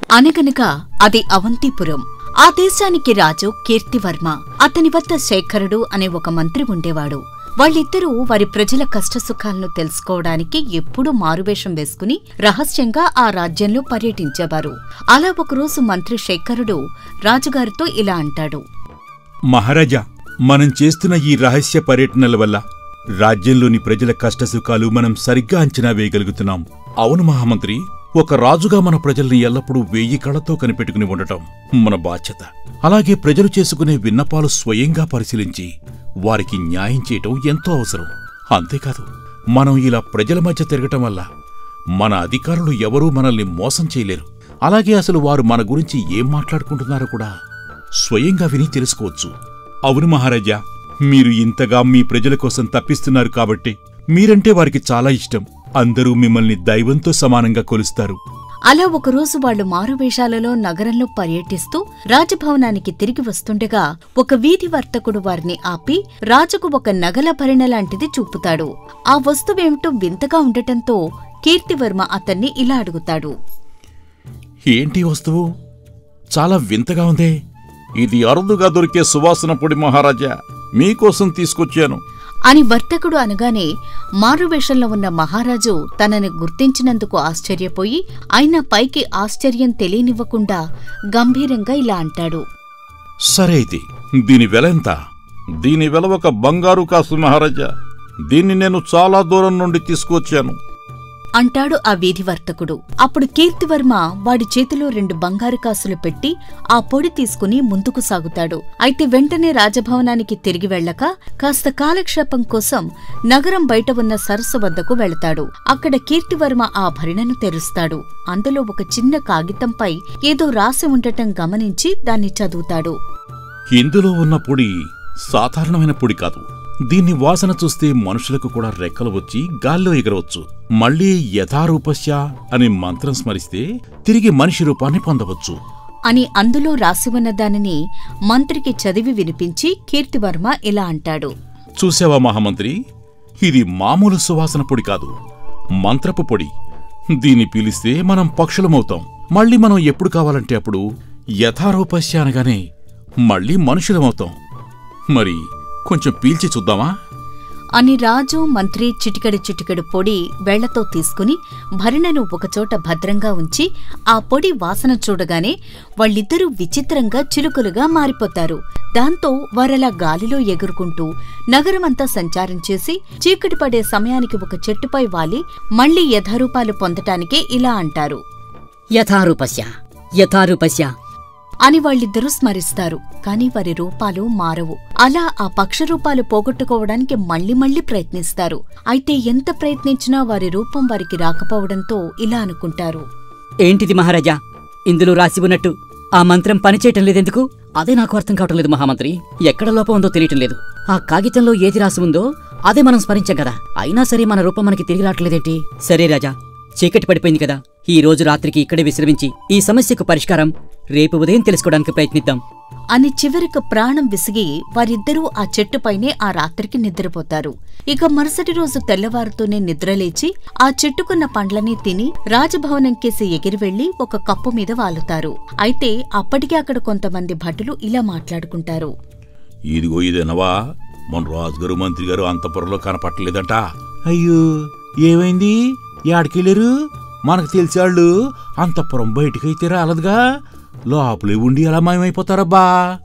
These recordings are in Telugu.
అనగనగా అది అవంతిపురం ఆ దేశానికి రాజు కీర్తివర్మ అతని వద్ద శేఖరుడు అనే ఒక మంత్రి ఉండేవాడు వాళ్ళిద్దరూ వారి ప్రజల కష్టసుఖాలను తెలుసుకోవడానికి ఎప్పుడూ మారువేషం వేసుకుని రహస్యంగా ఆ రాజ్యంలో పర్యటించేవారు అలా ఒకరోజు మంత్రి శేఖరుడు రాజుగారితో ఇలా అంటాడు మహారాజా మనం చేస్తున్న ఈ రహస్య పర్యటనల వల్ల రాజ్యంలోని ప్రజల కష్టసుఖాలు మనం సరిగ్గా అంచనా వేయగలుగుతున్నాం అవును మహామంత్రి ఒక రాజుగా మన ప్రజల్ని ఎల్లప్పుడూ వేయి కళ్ళతో కనిపెట్టుకుని ఉండటం మన బాధ్యత అలాగే ప్రజలు చేసుకునే విన్నపాలు స్వయంగా పరిశీలించి వారికి న్యాయం చేయటం ఎంతో అవసరం అంతేకాదు మనం ఇలా ప్రజల మధ్య తిరగటం వల్ల మన అధికారులు ఎవరూ మనల్ని మోసం చేయలేరు అలాగే అసలు వారు మన గురించి ఏం మాట్లాడుకుంటున్నారో కూడా స్వయంగా విని తెలుసుకోవచ్చు అవును మహారాజా మీరు ఇంతగా మీ ప్రజల కోసం తప్పిస్తున్నారు కాబట్టి మీరంటే వారికి చాలా ఇష్టం అందరూ మిమ్మల్ని దైవంతో సమానంగా కొలుస్తారు అలా ఒకరోజు వాళ్లు మారువేషాలలో నగరంలో పర్యటిస్తూ రాజభవనానికి తిరిగి వస్తుండగా ఒక వీధి వర్తకుడు వారిని ఆపి రాజుకు ఒక నగల భరణ లాంటిది చూపుతాడు ఆ వస్తువేమిటో వింతగా ఉండటంతో కీర్తివర్మ అతన్ని ఇలా అడుగుతాడు ఏంటి వస్తువు చాలా వింతగా ఉందే ఇది అరుదుగా దొరికే సువాసన పొడి మహారాజా మీకోసం తీసుకొచ్చాను అని వర్తకుడు అనగానే మారువేషంలో ఉన్న మహారాజు తనని గుర్తించినందుకు ఆశ్చర్యపోయి అయినా పైకి ఆశ్చర్యం తెలియనివ్వకుండా గంభీరంగా ఇలా అంటాడు సరే అయితే దీని వెల ఎంత దీని వెల ఒక బంగారు కాసు మహారాజా దీన్ని నేను చాలా దూరం నుండి తీసుకొచ్చాను అంటాడు ఆ వీధి వర్తకుడు అప్పుడు కీర్తివర్మ వాడి చేతిలో రెండు బంగారు కాసులు పెట్టి ఆ పొడి తీసుకుని ముందుకు సాగుతాడు అయితే వెంటనే రాజభవనానికి తిరిగి వెళ్ళక కాస్త కాలక్షేపం కోసం నగరం బయట ఉన్న సరస్సు వద్దకు వెళతాడు అక్కడ కీర్తివర్మ ఆ భరిణను తెరుస్తాడు అందులో ఒక చిన్న కాగితంపై ఏదో రాసి ఉండటం గమనించి దాన్ని చదువుతాడు ఇందులో ఉన్న పొడి సాధారణమైన పొడి కాదు దీన్ని వాసన చూస్తే మనుషులకు కూడా రెక్కలు వచ్చి గాల్లో ఎగరవచ్చు మళ్ళీ యథారూపస్య అనే మంత్రం స్మరిస్తే తిరిగి మనిషి రూపాన్ని పొందవచ్చు అని అందులో రాసి ఉన్న దానిని మంత్రికి చదివి వినిపించి కీర్తివర్మ ఇలా అంటాడు చూసావా మహామంత్రి ఇది మామూలు సువాసన పొడి కాదు మంత్రపు పొడి దీన్ని పీలిస్తే మనం పక్షులమవుతాం మళ్ళీ మనం ఎప్పుడు కావాలంటే అప్పుడు యథారూపస్య అనగానే మళ్ళీ మనుషులమవుతాం మరి కొంచెం పీల్చి చూద్దామా అని రాజు మంత్రి చిటికెడు చిటికెడు పొడి వేళ్లతో తీసుకుని భరిణను ఒకచోట భద్రంగా ఉంచి ఆ పొడి వాసన చూడగానే వాళ్ళిద్దరూ విచిత్రంగా చిలుకలుగా మారిపోతారు దాంతో వారలా గాలిలో ఎగురుకుంటూ నగరమంతా సంచారం చేసి చీకటి పడే సమయానికి ఒక చెట్టుపై వాలి మళ్లీ యథారూపాలు పొందటానికే ఇలా అంటారు యథారూపస్య యథారూపస్య అని వాళ్ళిద్దరూ స్మరిస్తారు కాని వారి రూపాలు మారవు అలా ఆ పక్ష రూపాలు పోగొట్టుకోవడానికి మళ్ళీ మళ్ళీ ప్రయత్నిస్తారు అయితే ఎంత ప్రయత్నించినా వారి రూపం వారికి రాకపోవడంతో ఇలా అనుకుంటారు ఏంటిది మహారాజా ఇందులో రాసి ఉన్నట్టు ఆ మంత్రం పనిచేయటం లేదెందుకు అదే నాకు అర్థం కావటం లేదు మహామంత్రి ఎక్కడ లోపం ఉందో తెలియటం లేదు ఆ కాగితంలో ఏది రాసి ఉందో అదే మనం స్మరించాం కదా అయినా సరే మన రూపం మనకి తిరిగి రావట్లేదేంటి సరే రాజా చీకటి పడిపోయింది కదా ఈ రోజు రాత్రికి ఇక్కడే విశ్రమించి ఈ సమస్యకు పరిష్కారం రేపు ఉదయం తెలుసుకోవడానికి ప్రయత్నిద్దాం అని చివరికి ప్రాణం విసిగి వారిద్దరూ ఆ చెట్టుపైనే ఆ రాత్రికి నిద్రపోతారు ఇక మరుసటి రోజు తెల్లవారుతూనే నిద్రలేచి ఆ చెట్టుకున్న పండ్లని తిని రాజభవనం కేసి ఎగిరి వెళ్లి ఒక కప్పు మీద వాలుతారు అయితే అప్పటికే అక్కడ కొంతమంది భటులు ఇలా మాట్లాడుకుంటారు ఇదిగో ఇదేనవా మన రాజుగారు మంత్రి గారు అంతపురంలో కనపట్టలేదట అయ్యో ఏమైంది యాడికెళ్ళారు మనకు తెలిసాళ్ళు అంతపురం బయటికైతే రాలదుగా లోపలే ఉండి ఎలా మాయమైపోతారబ్బా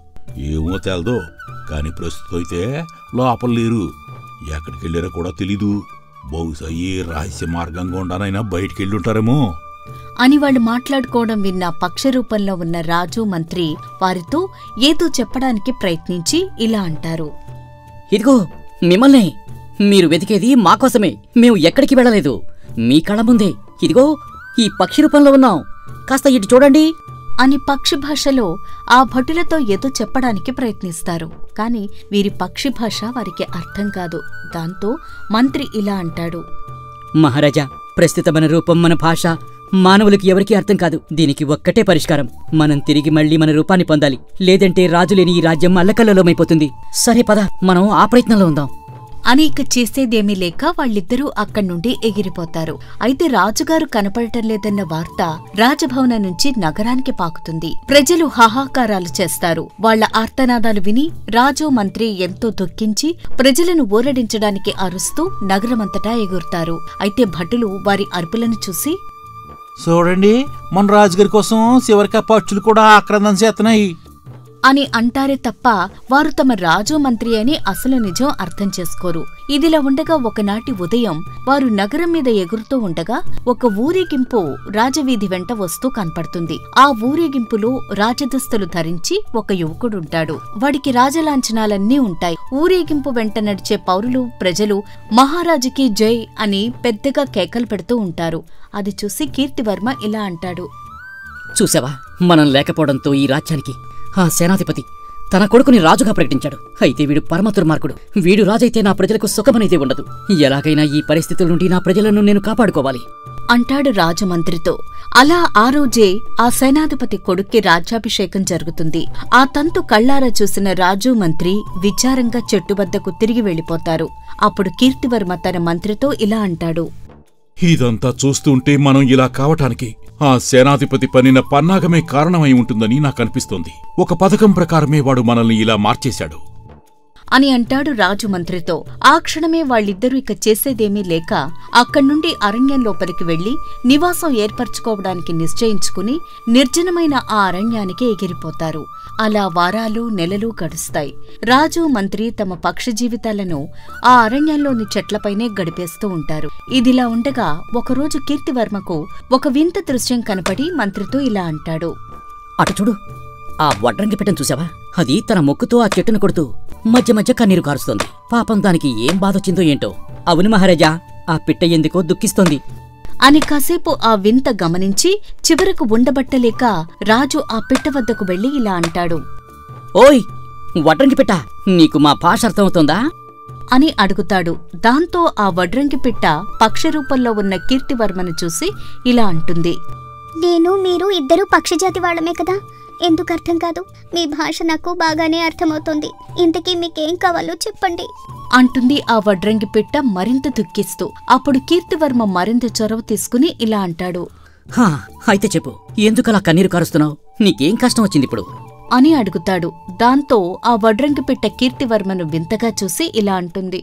ఏమో తెలదు కానీ ప్రస్తుతం అయితే లోపల లేరు ఎక్కడికెళ్ళారో కూడా తెలీదు బహుశా ఏ రహస్య మార్గంగా ఉండనైనా బయటికెళ్ళి ఉంటారేమో అని వాళ్ళు మాట్లాడుకోవడం విన్న పక్ష రూపంలో ఉన్న రాజు మంత్రి వారితో ఏదో చెప్పడానికి ప్రయత్నించి ఇలా అంటారు ఇదిగో మిమ్మల్ని మీరు వెతికేది మా కోసమే మేము ఎక్కడికి వెళ్ళలేదు మీ కళ్ళ ముందే ఇదిగో ఈ పక్షి రూపంలో ఉన్నాం కాస్త ఇటు చూడండి అని పక్షి భాషలో ఆ భటులతో ఏదో చెప్పడానికి ప్రయత్నిస్తారు కాని వీరి పక్షి భాష వారికి అర్థం కాదు దాంతో మంత్రి ఇలా అంటాడు మహారాజా ప్రస్తుత మన రూపం మన భాష మానవులకి ఎవరికీ అర్థం కాదు దీనికి ఒక్కటే పరిష్కారం మనం తిరిగి మళ్ళీ మన రూపాన్ని పొందాలి లేదంటే రాజు లేని ఈ రాజ్యం అల్లకల్లోలమైపోతుంది సరే పద మనం ఆ ప్రయత్నంలో ఉందాం అని ఇక చేసేదేమీ లేక వాళ్ళిద్దరూ అక్కడి నుండి ఎగిరిపోతారు అయితే రాజుగారు కనపడటం లేదన్న వార్త రాజభవనం నుంచి నగరానికి పాకుతుంది ప్రజలు హాహాకారాలు చేస్తారు వాళ్ళ ఆర్తనాదాలు విని రాజు మంత్రి ఎంతో దుఃఖించి ప్రజలను ఊరడించడానికి అరుస్తూ నగరమంతటా ఎగురుతారు అయితే భటులు వారి అరుపులను చూసి చూడండి మన రాజుగారి కోసం చివరికి ఆ పక్షులు కూడా ఆక్రందన చేస్తున్నాయి అని అంటారే తప్ప వారు తమ రాజు మంత్రి అని అసలు నిజం అర్థం చేసుకోరు ఇదిలా ఉండగా ఒకనాటి ఉదయం వారు నగరం మీద ఎగురుతూ ఉండగా ఒక ఊరేగింపు రాజవీధి వెంట వస్తూ కనపడుతుంది ఆ ఊరేగింపులో రాజదుస్తులు ధరించి ఒక యువకుడుంటాడు వాడికి రాజలాంఛనాలన్నీ ఉంటాయి ఊరేగింపు వెంట నడిచే పౌరులు ప్రజలు మహారాజుకి జై అని పెద్దగా కేకలు పెడుతూ ఉంటారు అది చూసి కీర్తివర్మ ఇలా అంటాడు చూసావా మనం లేకపోవడంతో ఈ రాజ్యానికి ఆ సేనాధిపతి తన కొడుకుని రాజుగా ప్రకటించాడు అయితే వీడు పరమ దుర్మార్గుడు వీడు రాజైతే నా ప్రజలకు సుఖమనేదే ఉండదు ఎలాగైనా ఈ పరిస్థితుల నుండి నా ప్రజలను నేను కాపాడుకోవాలి అంటాడు రాజమంత్రితో అలా ఆ రోజే ఆ సేనాధిపతి కొడుక్కి రాజ్యాభిషేకం జరుగుతుంది ఆ తంతు కళ్ళారా చూసిన రాజు మంత్రి విచారంగా చెట్టు వద్దకు తిరిగి వెళ్ళిపోతారు అప్పుడు కీర్తివర్మ తన మంత్రితో ఇలా అంటాడు ఇదంతా చూస్తుంటే మనం ఇలా కావటానికి ఆ సేనాధిపతి పనిన పన్నాగమే కారణమై ఉంటుందని నాకనిపిస్తోంది ఒక పథకం ప్రకారమే వాడు మనల్ని ఇలా మార్చేశాడు అని అంటాడు రాజు మంత్రితో ఆ క్షణమే వాళ్ళిద్దరూ ఇక చేసేదేమీ లేక అక్కడ్నుండి అరణ్యం లోపలికి వెళ్లి నివాసం ఏర్పరచుకోవడానికి నిశ్చయించుకుని నిర్జనమైన ఆ అరణ్యానికి ఎగిరిపోతారు అలా వారాలు నెలలు గడుస్తాయి రాజు మంత్రి తమ పక్ష జీవితాలను ఆ అరణ్యంలోని చెట్లపైనే గడిపేస్తూ ఉంటారు ఇదిలా ఉండగా ఒకరోజు కీర్తివర్మకు ఒక వింత దృశ్యం కనపడి మంత్రితో ఇలా అంటాడు అటు చూడు ఆ వడ్రంగి పెట్టను చూసావా అది తన మొక్కుతో ఆ చెట్టును కొడుతూ మధ్య మధ్య కన్నీరు కారుస్తోంది పాపం దానికి ఏం బాధొచ్చిందో ఏంటో అవును మహారాజా ఆ పిట్ట ఎందుకో దుఃఖిస్తోంది అని కాసేపు ఆ వింత గమనించి చివరకు ఉండబట్టలేక రాజు ఆ పిట్ట వద్దకు వెళ్లి ఇలా అంటాడు ఓయ్ వడ్రంగి పిట్ట నీకు మా భాష అర్థమవుతోందా అని అడుగుతాడు దాంతో ఆ వడ్రంగి పిట్ట పక్షి రూపంలో ఉన్న కీర్తివర్మను చూసి ఇలా అంటుంది నేను మీరు ఇద్దరూ పక్షిజాతి వాళ్ళమే కదా ఎందుకు అర్థం కాదు మీ భాష నాకు బాగానే అర్థమవుతుంది ఇంతకీ మీకేం కావాలో చెప్పండి అంటుంది ఆ వడ్రంగి పిట్ట మరింత దుఃఖిస్తూ అప్పుడు కీర్తివర్మ మరింత చొరవ తీసుకుని ఇలా అంటాడు హా అయితే చెప్పు ఎందుకలా కన్నీరు కారుస్తున్నావు నీకేం కష్టం వచ్చింది ఇప్పుడు అని అడుగుతాడు దాంతో ఆ వడ్రంగి పిట్ట కీర్తివర్మను వింతగా చూసి ఇలా అంటుంది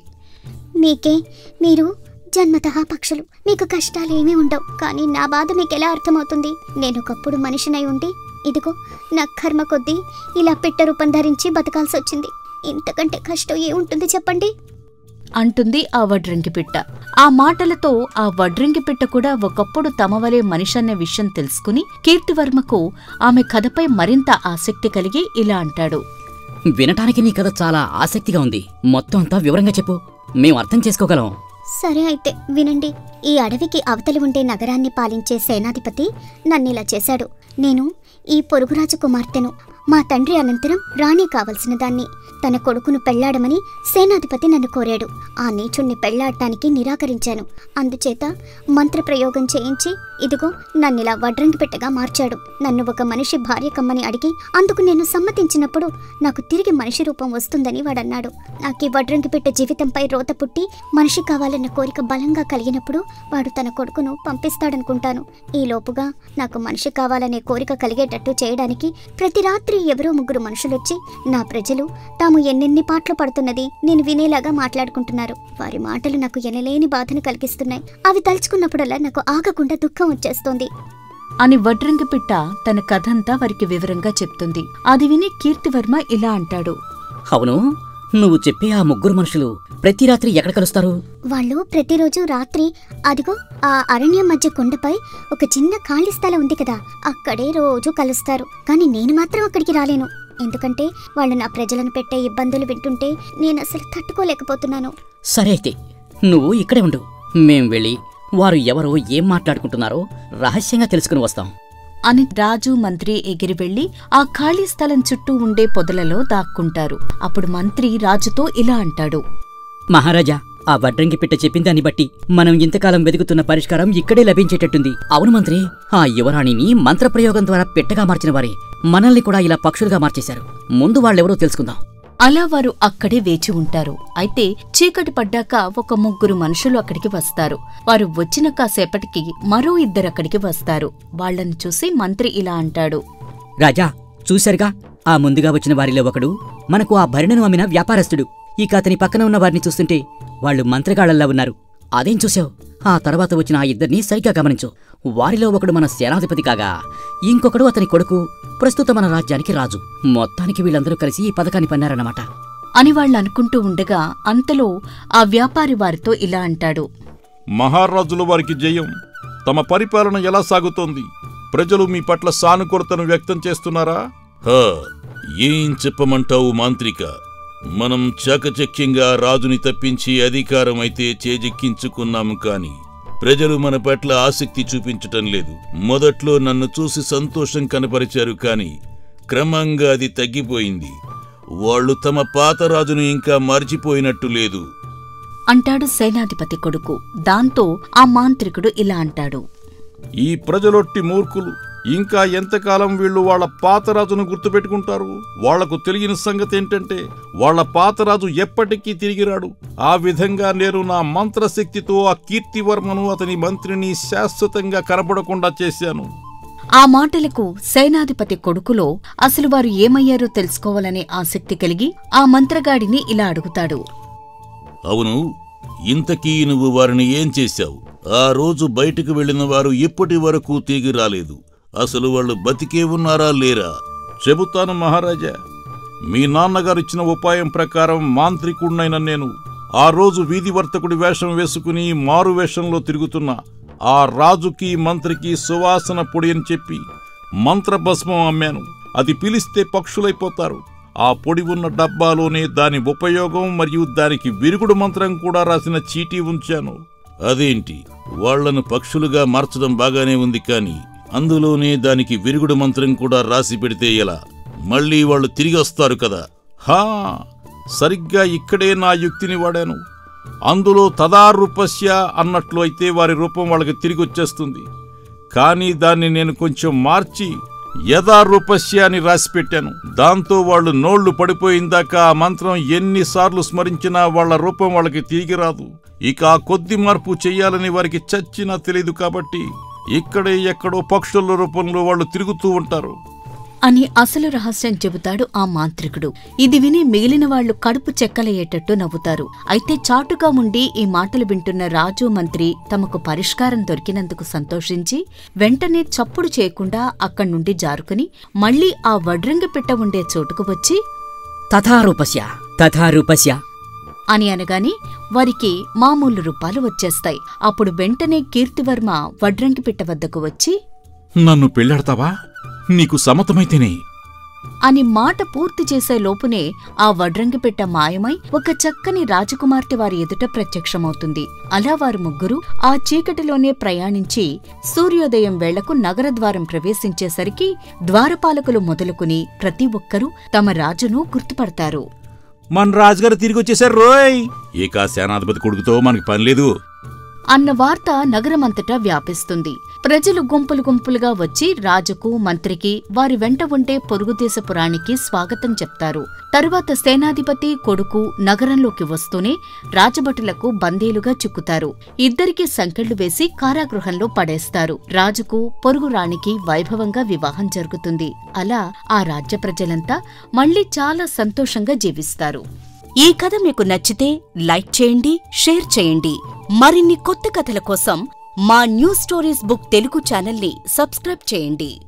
మీకే మీరు జన్మతః పక్షులు మీకు కష్టాలేమీ ఉండవు కానీ నా బాధ మీకు ఎలా అర్థమవుతుంది నేను ఒకప్పుడు మనిషినై ఉండి ఇదిగో నా కర్మ కొద్దీ ఇలా పిట్ట రూపం ధరించి బతకాల్సి వచ్చింది ఇంతకంటే కష్టం ఏముంటుంది చెప్పండి అంటుంది ఆ వడ్రంగి పిట్ట ఆ మాటలతో ఆ వడ్రంగి పిట్ట కూడా ఒకప్పుడు తమవలే మనిషన్న విషయం తెలుసుకుని కీర్తివర్మకు ఆమె కథపై మరింత ఆసక్తి కలిగి ఇలా అంటాడు వినటానికి నీ కథ చాలా ఆసక్తిగా ఉంది మొత్తం అంతా వివరంగా చెప్పు మేం అర్థం చేసుకోగలం సరే అయితే వినండి ఈ అడవికి అవతలి ఉండే నగరాన్ని పాలించే సేనాధిపతి నన్నిలా చేశాడు నేను ఈ పొరుగురాజు కుమార్తెను మా తండ్రి అనంతరం రాణి కావలసిన దాన్ని తన కొడుకును పెళ్లాడమని సేనాధిపతి నన్ను కోరాడు ఆ నీచుణ్ణి పెళ్లాడటానికి నిరాకరించాను అందుచేత మంత్రప్రయోగం చేయించి ఇదిగో నన్నిలా వడ్రంగి పెట్టగా మార్చాడు నన్ను ఒక మనిషి భార్య కమ్మని అడిగి అందుకు నేను సమ్మతించినప్పుడు నాకు తిరిగి మనిషి రూపం వస్తుందని వాడన్నాడు నాకు ఈ వడ్రంగి పెట్ట జీవితంపై రోత పుట్టి మనిషి కావాలన్న కోరిక బలంగా కలిగినప్పుడు వాడు తన కొడుకును పంపిస్తాడనుకుంటాను ఈ లోపుగా నాకు మనిషి కావాలనే కోరిక కలిగేటట్టు చేయడానికి ప్రతి రాత్రి ఎవరో ముగ్గురు మనుషులొచ్చి నా ప్రజలు తాము ఎన్నెన్ని పాటలు పడుతున్నది నేను వినేలాగా మాట్లాడుకుంటున్నారు వారి మాటలు నాకు ఎనలేని బాధను కలిగిస్తున్నాయి అవి తలుచుకున్నప్పుడల్లా నాకు ఆగకుండా దుఃఖం వచ్చేస్తోంది అని వడ్రంగి పిట్ట తన కథంతా వారికి వివరంగా చెప్తుంది అది విని కీర్తివర్మ ఇలా అంటాడు అవును నువ్వు చెప్పే ఆ ముగ్గురు మనుషులు ప్రతి రాత్రి ఎక్కడ కలుస్తారు వాళ్ళు ప్రతిరోజు రాత్రి అదిగో ఆ అరణ్యం మధ్య కొండపై ఒక చిన్న ఖాళీ స్థలం ఉంది కదా అక్కడే రోజు కలుస్తారు కానీ నేను మాత్రం అక్కడికి రాలేను ఎందుకంటే వాళ్ళు నా ప్రజలను పెట్టే ఇబ్బందులు వింటుంటే నేను అసలు తట్టుకోలేకపోతున్నాను సరే అయితే నువ్వు ఇక్కడే ఉండు మేం వెళ్ళి వారు ఎవరో ఏం మాట్లాడుకుంటున్నారో రహస్యంగా తెలుసుకుని వస్తాం అని రాజు మంత్రి ఎగిరి వెళ్లి ఆ ఖాళీ స్థలం చుట్టూ ఉండే పొదలలో దాక్కుంటారు అప్పుడు మంత్రి రాజుతో ఇలా అంటాడు మహారాజా ఆ వడ్రంగి పిట్ట చెప్పిన దాన్ని బట్టి మనం ఇంతకాలం వెతుకుతున్న పరిష్కారం ఇక్కడే లభించేటట్టుంది అవును మంత్రి ఆ యువరాణిని మంత్రప్రయోగం ద్వారా పెట్టగా మార్చిన వారే మనల్ని కూడా ఇలా పక్షులుగా మార్చేశారు ముందు వాళ్ళెవరో తెలుసుకుందాం అలా వారు అక్కడే వేచి ఉంటారు అయితే చీకటి పడ్డాక ఒక ముగ్గురు మనుషులు అక్కడికి వస్తారు వారు వచ్చిన కాసేపటికి మరో ఇద్దరు అక్కడికి వస్తారు వాళ్ళని చూసి మంత్రి ఇలా అంటాడు రాజా చూశారుగా ఆ ముందుగా వచ్చిన వారిలో ఒకడు మనకు ఆ భరణను అమ్మిన వ్యాపారస్తుడు ఇక అతని పక్కన ఉన్న వారిని చూస్తుంటే వాళ్ళు మంత్రగాళ్ళల్లా ఉన్నారు అదేం చూసావు ఆ తర్వాత వచ్చిన ఆ ఇద్దరిని సరిగ్గా గమనించు వారిలో ఒకడు మన సేనాధిపతి కాగా ఇంకొకడు అతని కొడుకు ప్రస్తుత మన రాజ్యానికి రాజు మొత్తానికి వీళ్ళందరూ కలిసి ఈ పథకాన్ని పన్నారన్నమాట అని వాళ్ళు అనుకుంటూ ఉండగా అంతలో ఆ వ్యాపారి వారితో ఇలా అంటాడు మహారాజుల వారికి జయం తమ పరిపాలన ఎలా సాగుతోంది ప్రజలు మీ పట్ల సానుకూలతను వ్యక్తం చేస్తున్నారా హా ఏం చెప్పమంటావు మాంత్రిక మనం చాకచక్యంగా రాజుని తప్పించి అధికారం అయితే చేజెక్కించుకున్నాము కాని ప్రజలు మన పట్ల ఆసక్తి చూపించటం లేదు మొదట్లో నన్ను చూసి సంతోషం కనపరిచారు కాని క్రమంగా అది తగ్గిపోయింది వాళ్ళు తమ పాత రాజును ఇంకా మర్చిపోయినట్టు లేదు అంటాడు సేనాధిపతి కొడుకు దాంతో ఆ మాంత్రికుడు ఇలా అంటాడు ఈ ప్రజలొట్టి మూర్ఖులు ఇంకా ఎంతకాలం వీళ్ళు వాళ్ళ పాతరాజును గుర్తుపెట్టుకుంటారు వాళ్లకు తెలియని సంగతి ఏంటంటే వాళ్ళ పాతరాజు ఎప్పటికీ తిరిగిరాడు ఆ విధంగా నేను నా మంత్రశక్తితో ఆ కీర్తివర్మను అతని మంత్రిని శాశ్వతంగా కనపడకుండా చేశాను ఆ మాటలకు సేనాధిపతి కొడుకులో అసలు వారు ఏమయ్యారో తెలుసుకోవాలనే ఆసక్తి కలిగి ఆ మంత్రగాడిని ఇలా అడుగుతాడు అవును ఇంతకీ నువ్వు వారిని ఏం చేశావు ఆ రోజు బయటకు వెళ్ళిన వారు ఇప్పటి వరకు తిరిగి రాలేదు అసలు వాళ్ళు బతికే ఉన్నారా లేరా చెబుతాను మహారాజా మీ నాన్నగారు ఇచ్చిన ఉపాయం ప్రకారం మాంత్రికుడినైన నేను ఆ రోజు వీధి వర్తకుడి వేషం వేసుకుని మారు వేషంలో తిరుగుతున్నా ఆ రాజుకి మంత్రికి సువాసన పొడి అని చెప్పి మంత్రభస్మం అమ్మాను అది పిలిస్తే పక్షులైపోతారు ఆ పొడి ఉన్న డబ్బాలోనే దాని ఉపయోగం మరియు దానికి విరుగుడు మంత్రం కూడా రాసిన చీటీ ఉంచాను అదేంటి వాళ్లను పక్షులుగా మార్చడం బాగానే ఉంది కాని అందులోనే దానికి విరుగుడు మంత్రం కూడా రాసి పెడితే ఎలా మళ్ళీ వాళ్ళు తిరిగి వస్తారు కదా హా సరిగ్గా ఇక్కడే నా యుక్తిని వాడాను అందులో తదారూపస్య అన్నట్లు అయితే వారి రూపం వాళ్ళకి తిరిగి వచ్చేస్తుంది కానీ దాన్ని నేను కొంచెం మార్చి యథారూపస్య అని రాసి పెట్టాను దాంతో వాళ్ళు నోళ్లు పడిపోయిందాక ఆ మంత్రం ఎన్నిసార్లు స్మరించినా వాళ్ళ రూపం వాళ్ళకి తిరిగి రాదు ఇక ఆ కొద్ది మార్పు చెయ్యాలని వారికి చచ్చినా తెలియదు కాబట్టి ఇక్కడే ఎక్కడో పక్షుల రూపంలో వాళ్ళు తిరుగుతూ ఉంటారు అని అసలు రహస్యం చెబుతాడు ఆ మాంత్రికుడు ఇది విని మిగిలిన వాళ్లు కడుపు చెక్కలయ్యేటట్టు నవ్వుతారు అయితే చాటుగా ఉండి ఈ మాటలు వింటున్న రాజు మంత్రి తమకు పరిష్కారం దొరికినందుకు సంతోషించి వెంటనే చప్పుడు చేయకుండా అక్కడి నుండి జారుకుని మళ్లీ ఆ వడ్రంగి పిట్ట ఉండే చోటుకు వచ్చి తథారూపస్య తథారూపస్య అని అనగానే వారికి మామూలు రూపాలు వచ్చేస్తాయి అప్పుడు వెంటనే కీర్తివర్మ వడ్రంగి పిట్ట వద్దకు వచ్చి నన్ను పెళ్ళాడతావా నీకు సమ్మతమైతేనే అని మాట పూర్తి చేసే లోపునే ఆ వడ్రంగి పెట్ట మాయమై ఒక చక్కని రాజకుమార్తె వారి ఎదుట ప్రత్యక్షమవుతుంది అలా వారు ముగ్గురు ఆ చీకటిలోనే ప్రయాణించి సూర్యోదయం వేళకు నగరద్వారం ప్రవేశించేసరికి ద్వారపాలకులు మొదలుకుని ప్రతి ఒక్కరూ తమ రాజును గుర్తుపడతారు మన రాజుగారు తిరిగి వచ్చేసారు రోయ్ ఇక సేనాధిపతి కొడుకుతో మనకి పని లేదు అన్న వార్త నగరమంతటా వ్యాపిస్తుంది ప్రజలు గుంపులు గుంపులుగా వచ్చి రాజుకు మంత్రికి వారి వెంట ఉంటే పొరుగుదేశపు రాణికి స్వాగతం చెప్తారు తరువాత సేనాధిపతి కొడుకు నగరంలోకి వస్తూనే రాజభటులకు బందీలుగా చిక్కుతారు ఇద్దరికి సంకెళ్లు వేసి కారాగృహంలో పడేస్తారు రాజుకు పొరుగు రాణికి వైభవంగా వివాహం జరుగుతుంది అలా ఆ రాజ్య ప్రజలంతా మళ్లీ చాలా సంతోషంగా జీవిస్తారు ఈ కథ మీకు నచ్చితే లైక్ చేయండి షేర్ చేయండి మరిన్ని కొత్త కథల కోసం మా న్యూ స్టోరీస్ బుక్ తెలుగు ఛానల్ని సబ్స్క్రైబ్ చేయండి